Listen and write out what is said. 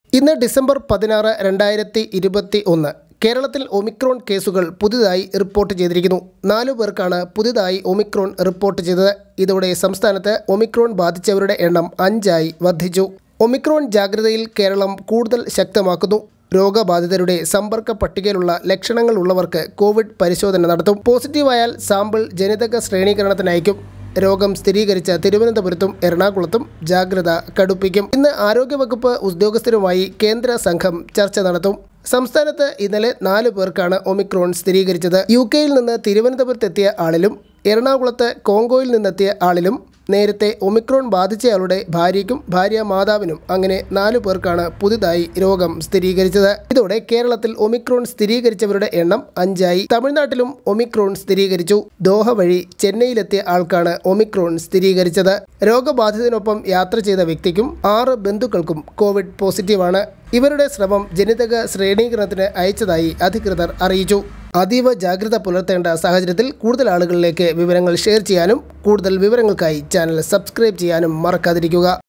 ഇന്ന് ഡിസംബർ പതിനാറ് രണ്ടായിരത്തി ഇരുപത്തി ഒന്ന് കേരളത്തിൽ ഒമിക്രോൺ കേസുകൾ പുതുതായി റിപ്പോർട്ട് ചെയ്തിരിക്കുന്നു നാലു പേർക്കാണ് പുതുതായി ഒമിക്രോൺ റിപ്പോർട്ട് ചെയ്തത് ഇതോടെ സംസ്ഥാനത്ത് ഒമിക്രോൺ ബാധിച്ചവരുടെ എണ്ണം അഞ്ചായി വർദ്ധിച്ചു ഒമിക്രോൺ ജാഗ്രതയിൽ കേരളം കൂടുതൽ ശക്തമാക്കുന്നു രോഗബാധിതരുടെ സമ്പർക്ക പട്ടികയിലുള്ള ലക്ഷണങ്ങൾ ഉള്ളവർക്ക് കോവിഡ് പരിശോധന നടത്തും പോസിറ്റീവായാൽ സാമ്പിൾ ജനിതക ശ്രേണീകരണത്തിന് അയക്കും രോഗം സ്ഥിരീകരിച്ച തിരുവനന്തപുരത്തും എറണാകുളത്തും ജാഗ്രത കടുപ്പിക്കും ഇന്ന് ആരോഗ്യവകുപ്പ് ഉദ്യോഗസ്ഥരുമായി കേന്ദ്ര സംഘം ചർച്ച നടത്തും സംസ്ഥാനത്ത് ഇന്നലെ നാല് പേർക്കാണ് ഒമിക്രോൺ സ്ഥിരീകരിച്ചത് യു കെയിൽ നിന്ന് തിരുവനന്തപുരത്തെത്തിയ ആളിലും എറണാകുളത്ത് കോങ്കോയിൽ നിന്നെത്തിയ ആളിലും നേരത്തെ ഒമിക്രോൺ ബാധിച്ചയാളുടെ ഭാര്യയ്ക്കും ഭാര്യ മാതാവിനും അങ്ങനെ നാലു പേർക്കാണ് പുതുതായി രോഗം സ്ഥിരീകരിച്ചത് ഇതോടെ കേരളത്തിൽ ഒമിക്രോൺ സ്ഥിരീകരിച്ചവരുടെ എണ്ണം അഞ്ചായി തമിഴ്നാട്ടിലും ഒമിക്രോൺ സ്ഥിരീകരിച്ചു ദോഹ വഴി ചെന്നൈയിലെത്തിയ ആൾക്കാണ് ഒമിക്രോൺ സ്ഥിരീകരിച്ചത് രോഗബാധിതനൊപ്പം യാത്ര ചെയ്ത വ്യക്തിക്കും ആറ് ബന്ധുക്കൾക്കും കോവിഡ് പോസിറ്റീവാണ് ഇവരുടെ ശ്രമം ജനിതക ശ്രേണീകരണത്തിന് അയച്ചതായി അധികൃതർ അറിയിച്ചു അതീവ ജാഗ്രത പുലർത്തേണ്ട സാഹചര്യത്തിൽ കൂടുതൽ ആളുകളിലേക്ക് വിവരങ്ങൾ ഷെയർ ചെയ്യാനും കൂടുതൽ വിവരങ്ങൾക്കായി ചാനൽ സബ്സ്ക്രൈബ് ചെയ്യാനും മറക്കാതിരിക്കുക